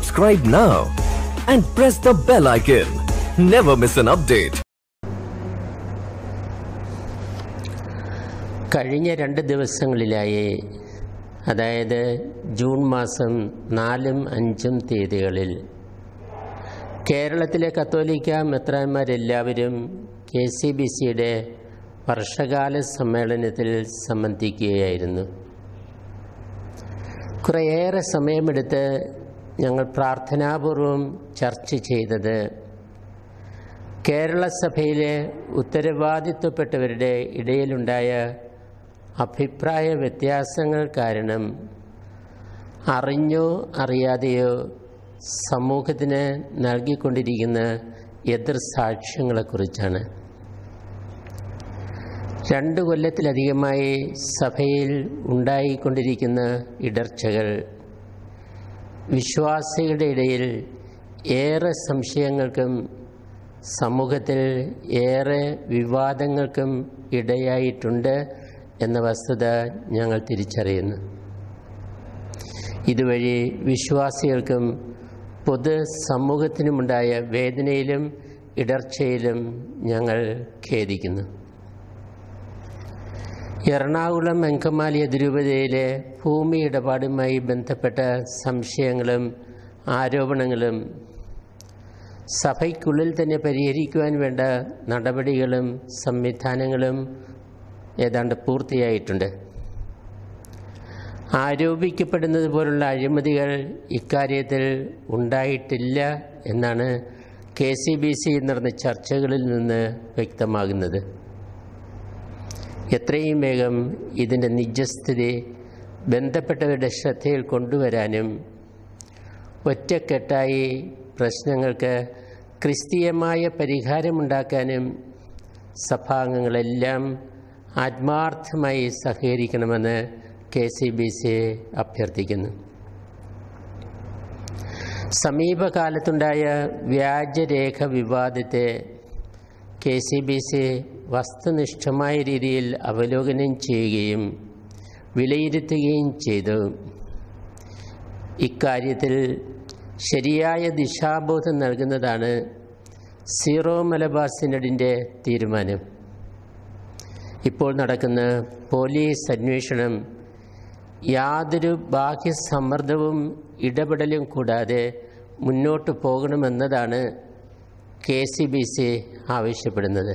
Subscribe now and press the bell icon. Never miss an update. കഴിഞ്ഞ രണ്ട് ദിവസങ്ങളിലായി അതായത് ജൂൺ മാസം നാലും അഞ്ചും തീയതികളിൽ കേരളത്തിലെ കത്തോലിക്ക മെത്രാന്മാരെല്ലാവരും കെ സി ബി സിയുടെ വർഷകാല സമ്മേളനത്തിൽ സംബന്ധിക്കുകയായിരുന്നു കുറേയേറെ സമയമെടുത്ത് ഞങ്ങൾ പ്രാർത്ഥനാപൂർവം ചർച്ച ചെയ്തത് കേരള സഭയിലെ ഉത്തരവാദിത്വപ്പെട്ടവരുടെ ഇടയിലുണ്ടായ അഭിപ്രായ വ്യത്യാസങ്ങൾ കാരണം അറിഞ്ഞോ അറിയാതെയോ സമൂഹത്തിന് നൽകിക്കൊണ്ടിരിക്കുന്ന എതിർ സാക്ഷ്യങ്ങളെക്കുറിച്ചാണ് രണ്ട് കൊല്ലത്തിലധികമായി സഭയിൽ ഉണ്ടായിക്കൊണ്ടിരിക്കുന്ന ഇടർച്ചകൾ വിശ്വാസികളുടെ ഇടയിൽ ഏറെ സംശയങ്ങൾക്കും സമൂഹത്തിൽ ഏറെ വിവാദങ്ങൾക്കും ഇടയായിട്ടുണ്ട് എന്ന വസ്തുത ഞങ്ങൾ തിരിച്ചറിയുന്നു ഇതുവഴി വിശ്വാസികൾക്കും പൊതു സമൂഹത്തിനുമുണ്ടായ വേദനയിലും ഇടർച്ചയിലും ഞങ്ങൾ ഖേദിക്കുന്നു എറണാകുളം അങ്കമാലി അതിരൂപതയിലെ ഭൂമി ഇടപാടുമായി ബന്ധപ്പെട്ട സംശയങ്ങളും ആരോപണങ്ങളും സഭയ്ക്കുള്ളിൽ തന്നെ പരിഹരിക്കുവാൻ വേണ്ട നടപടികളും സംവിധാനങ്ങളും ഏതാണ്ട് പൂർത്തിയായിട്ടുണ്ട് ആരോപിക്കപ്പെടുന്നത് പോലുള്ള അഴിമതികൾ ഇക്കാര്യത്തിൽ ഉണ്ടായിട്ടില്ല എന്നാണ് കെ സി ബി സി നടന്ന ചർച്ചകളിൽ നിന്ന് വ്യക്തമാകുന്നത് എത്രയും വേഗം ഇതിൻ്റെ നിജസ്ഥിതി ബന്ധപ്പെട്ടവരുടെ ശ്രദ്ധയിൽ കൊണ്ടുവരാനും ഒറ്റക്കെട്ടായി പ്രശ്നങ്ങൾക്ക് ക്രിസ്തീയമായ പരിഹാരമുണ്ടാക്കാനും സഭാംഗങ്ങളെല്ലാം ആത്മാർത്ഥമായി സഹകരിക്കണമെന്ന് കെ സി ബി സി അഭ്യർത്ഥിക്കുന്നു സമീപകാലത്തുണ്ടായ വ്യാജരേഖ വിവാദത്തെ കെ സി ബി സി വസ്തുനിഷ്ഠമായ രീതിയിൽ അവലോകനം ചെയ്യുകയും വിലയിരുത്തുകയും ചെയ്തു ഇക്കാര്യത്തിൽ ശരിയായ ദിശാബോധം നൽകുന്നതാണ് സീറോ മലബാർ സിനഡിൻ്റെ തീരുമാനം ഇപ്പോൾ നടക്കുന്ന പോലീസ് അന്വേഷണം യാതൊരു ബാഹ്യ സമ്മർദ്ദവും ഇടപെടലും കൂടാതെ മുന്നോട്ട് പോകണമെന്നതാണ് കെ സി ബി സി ആവശ്യപ്പെടുന്നത്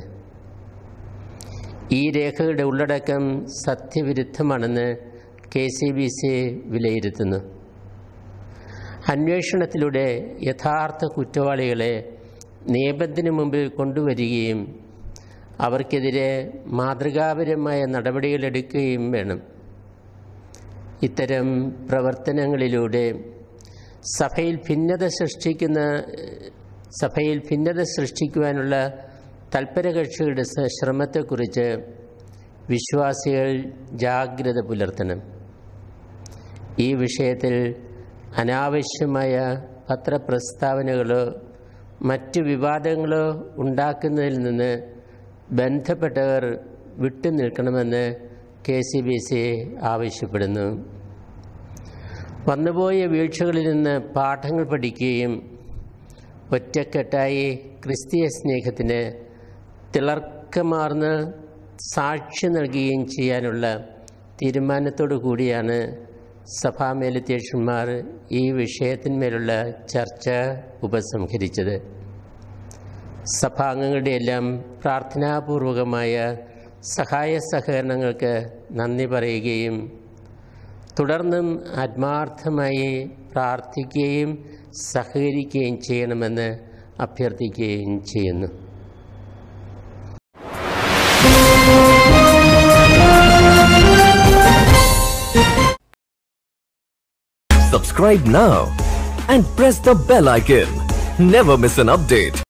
ഈ രേഖകളുടെ ഉള്ളടക്കം സത്യവിരുദ്ധമാണെന്ന് കെ സി ബി സി വിലയിരുത്തുന്നു അന്വേഷണത്തിലൂടെ യഥാർത്ഥ കുറ്റവാളികളെ നിയമത്തിന് മുമ്പിൽ കൊണ്ടുവരികയും അവർക്കെതിരെ മാതൃകാപരമായ നടപടികളെടുക്കുകയും വേണം ഇത്തരം പ്രവർത്തനങ്ങളിലൂടെ സഭയിൽ ഭിന്നത സൃഷ്ടിക്കുന്ന സഭയിൽ ഭിന്നത സൃഷ്ടിക്കുവാനുള്ള തൽപരകക്ഷികളുടെ ശ്രമത്തെക്കുറിച്ച് വിശ്വാസികൾ ജാഗ്രത പുലർത്തണം ഈ വിഷയത്തിൽ അനാവശ്യമായ പത്രപ്രസ്താവനകളോ മറ്റു വിവാദങ്ങളോ ഉണ്ടാക്കുന്നതിൽ നിന്ന് ബന്ധപ്പെട്ടവർ വിട്ടുനിൽക്കണമെന്ന് കെ സി ബി സി ആവശ്യപ്പെടുന്നു വന്നുപോയ വീഴ്ചകളിൽ നിന്ന് പാഠങ്ങൾ പഠിക്കുകയും ഒറ്റക്കെട്ടായി ക്രിസ്തീയ സ്നേഹത്തിന് തിളർക്കമാർന്ന് സാക്ഷി നൽകുകയും ചെയ്യാനുള്ള തീരുമാനത്തോടു കൂടിയാണ് സഭാമേലധ്യക്ഷന്മാർ ഈ വിഷയത്തിന്മേലുള്ള ചർച്ച ഉപസംഹരിച്ചത് സഭാംഗങ്ങളുടെ എല്ലാം പ്രാർത്ഥനാപൂർവകമായ സഹായ സഹകരണങ്ങൾക്ക് നന്ദി പറയുകയും തുടർന്നും ആത്മാർത്ഥമായി പ്രാർത്ഥിക്കുകയും സഹകരിക്കുകയും ചെയ്യണമെന്ന് അഭ്യർത്ഥിക്കുകയും ചെയ്യുന്നു Subscribe now and press the bell icon. Never miss an update.